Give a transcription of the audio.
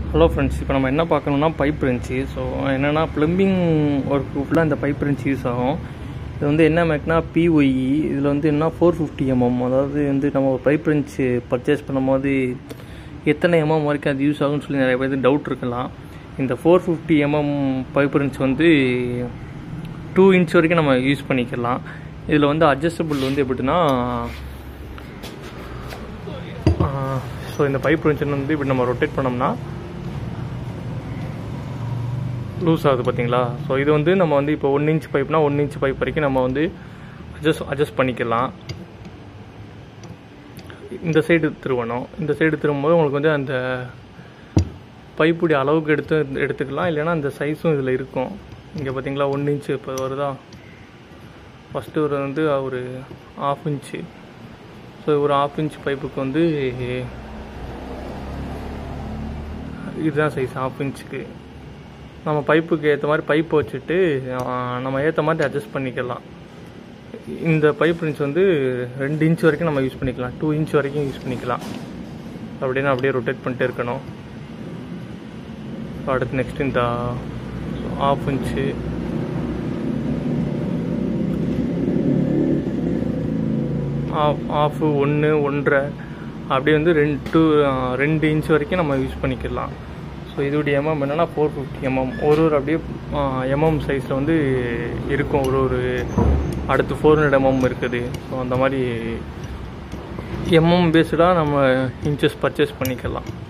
hello friends இப்போ நம்ம என்ன பார்க்கணும்னா பைப் இருந்துச்சு ஸோ என்னென்னா ப்ளம்பிங் ஒர்க்கு ஃபுல்லாக இந்த பைப் இருந்துச்சு யூஸ் ஆகும் இது வந்து என்ன மேக்னா பிஒஇ இதில் வந்து என்ன ஃபோர் ஃபிஃப்டி எம்எம் அதாவது வந்து நம்ம ஒரு பைப் இருந்துச்சு பர்ச்சேஸ் பண்ணும்போது எத்தனை எம்எம் வரைக்கும் அது யூஸ் ஆகும்னு சொல்லி நிறைய பேருக்கு டவுட் இருக்கலாம் இந்த ஃபோர் ஃபிஃப்டி எம்எம் பைப் இருந்துச்சு வந்து டூ இன்ச் வரைக்கும் நம்ம யூஸ் பண்ணிக்கலாம் இதில் வந்து அட்ஜஸ்டபிள் வந்து எப்படின்னா ஸோ இந்த பைப் இருந்துச்சுன்னு வந்து இப்படி நம்ம ரொட்டேட் பண்ணோம்னா லூஸ் ஆகுது பார்த்தீங்களா ஸோ இது வந்து நம்ம வந்து இப்போ ஒன் இன்ச் பைப்னா ஒன் இன்ச் பைப் வரைக்கும் நம்ம வந்து அட்ஜஸ்ட் அட்ஜஸ்ட் பண்ணிக்கலாம் இந்த சைடு திருவணும் இந்த சைடு திரும்பும்போது உங்களுக்கு வந்து அந்த பைப்புடைய அளவுக்கு எடுத்து எடுத்துக்கலாம் இல்லைன்னா அந்த சைஸும் இதில் இருக்கும் இங்கே பார்த்தீங்களா ஒன் இன்ச்சு இப்போ வருதா ஃபஸ்ட்டு ஒரு வந்து ஒரு ஆஃப் இன்ச்சு ஸோ ஒரு ஆஃப் இன்ச் பைப்புக்கு வந்து இதுதான் சைஸ் ஆஃப் இன்ச்சுக்கு நம்ம பைப்புக்கு ஏற்ற மாதிரி பைப்பை வச்சுட்டு நம்ம ஏற்ற மாதிரி அட்ஜஸ்ட் பண்ணிக்கலாம் இந்த பைப் இன்ச் வந்து ரெண்டு இன்ச் வரைக்கும் நம்ம யூஸ் பண்ணிக்கலாம் டூ இன்ச் வரைக்கும் யூஸ் பண்ணிக்கலாம் அப்படின்னு அப்படியே ரொட்டேட் பண்ணிட்டே இருக்கணும் அடுத்து நெக்ஸ்ட் இந்த ஆஃப் இன்ச்சு ஆஃப் ஆஃபு ஒன்று ஒன்றரை அப்படியே வந்து ரெண்டு டூ ரெண்டு இன்ச் வரைக்கும் நம்ம யூஸ் பண்ணிக்கலாம் ஸோ இதோடைய எம்எம் என்னென்னா ஃபோர் ஃபிஃப்டி எம்எம் ஒரு ஒரு அப்படியே எம்எம் சைஸில் வந்து இருக்கும் ஒரு ஒரு அடுத்து ஃபோர் ஹண்ட்ரட் எம்எம் இருக்குது ஸோ அந்த மாதிரி எம்எம் பேஸ்டாக நம்ம இன்ச்சஸ் பர்ச்சேஸ் பண்ணிக்கலாம்